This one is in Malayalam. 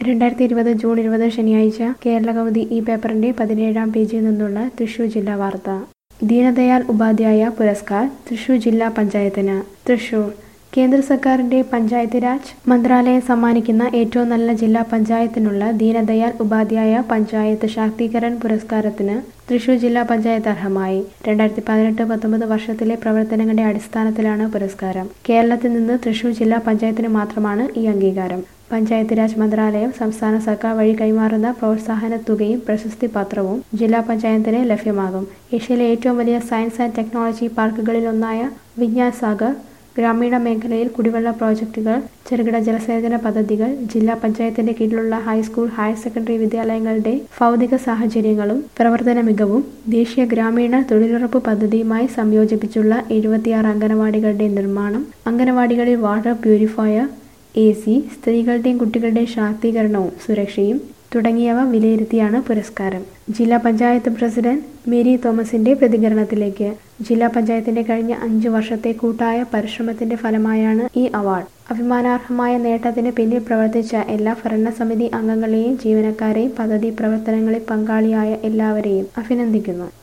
രണ്ടായിരത്തി ഇരുപത് ജൂൺ ഇരുപത് ശനിയാഴ്ച കേരളകൗമുദി ഈ പേപ്പറിന്റെ പതിനേഴാം പേജിൽ നിന്നുള്ള തൃശൂർ ജില്ലാ വാർത്ത ദീനദയാൽ ഉപാധ്യായ പുരസ്കാർ തൃശൂർ ജില്ലാ പഞ്ചായത്തിന് തൃശൂർ കേന്ദ്ര സർക്കാരിന്റെ പഞ്ചായത്ത് രാജ് മന്ത്രാലയം സമ്മാനിക്കുന്ന ഏറ്റവും നല്ല ജില്ലാ പഞ്ചായത്തിനുള്ള ദീനദയാൽ ഉപാധ്യായ പഞ്ചായത്ത് ശാക്തീകരൺ പുരസ്കാരത്തിന് തൃശൂർ ജില്ലാ പഞ്ചായത്ത് അർഹമായി രണ്ടായിരത്തി പതിനെട്ട് പത്തൊമ്പത് വർഷത്തിലെ പ്രവർത്തനങ്ങളുടെ അടിസ്ഥാനത്തിലാണ് പുരസ്കാരം കേരളത്തിൽ നിന്ന് തൃശൂർ ജില്ലാ പഞ്ചായത്തിന് മാത്രമാണ് ഈ അംഗീകാരം പഞ്ചായത്ത് രാജ് മന്ത്രാലയം സംസ്ഥാന സർക്കാർ വഴി കൈമാറുന്ന പ്രോത്സാഹന തുകയും പ്രശസ്തി പത്രവും ജില്ലാ പഞ്ചായത്തിന് ലഭ്യമാകും ഏഷ്യയിലെ ഏറ്റവും വലിയ സയൻസ് ആൻഡ് ടെക്നോളജി പാർക്കുകളിലൊന്നായ വിജ്ഞാൻ സാഗർ ഗ്രാമീണ മേഖലയിൽ കുടിവെള്ള പ്രോജക്റ്റുകൾ ചെറുകിട ജലസേചന പദ്ധതികൾ ജില്ലാ പഞ്ചായത്തിന്റെ കീഴിലുള്ള ഹൈസ്കൂൾ ഹയർ സെക്കൻഡറി വിദ്യാലയങ്ങളുടെ ഭൗതിക സാഹചര്യങ്ങളും പ്രവർത്തന മികവും ദേശീയ ഗ്രാമീണ തൊഴിലുറപ്പ് പദ്ധതിയുമായി സംയോജിപ്പിച്ചുള്ള എഴുപത്തിയാറ് അംഗനവാടികളുടെ നിർമ്മാണം അംഗനവാടികളിൽ വാട്ടർ പ്യൂരിഫയർ എ സി സ്ത്രീകളുടെയും കുട്ടികളുടെയും ശാക്തീകരണവും സുരക്ഷയും തുടങ്ങിയവ വിലയിരുത്തിയാണ് പുരസ്കാരം ജില്ലാ പഞ്ചായത്ത് പ്രസിഡന്റ് മേരി തോമസിന്റെ പ്രതികരണത്തിലേക്ക് ജില്ലാ പഞ്ചായത്തിന്റെ കഴിഞ്ഞ അഞ്ചു വർഷത്തെ കൂട്ടായ പരിശ്രമത്തിന്റെ ഫലമായാണ് ഈ അവാർഡ് അഭിമാനാർഹമായ നേട്ടത്തിന് പിന്നിൽ പ്രവർത്തിച്ച എല്ലാ ഭരണസമിതി അംഗങ്ങളെയും ജീവനക്കാരെയും പദ്ധതി പ്രവർത്തനങ്ങളിൽ പങ്കാളിയായ എല്ലാവരെയും അഭിനന്ദിക്കുന്നു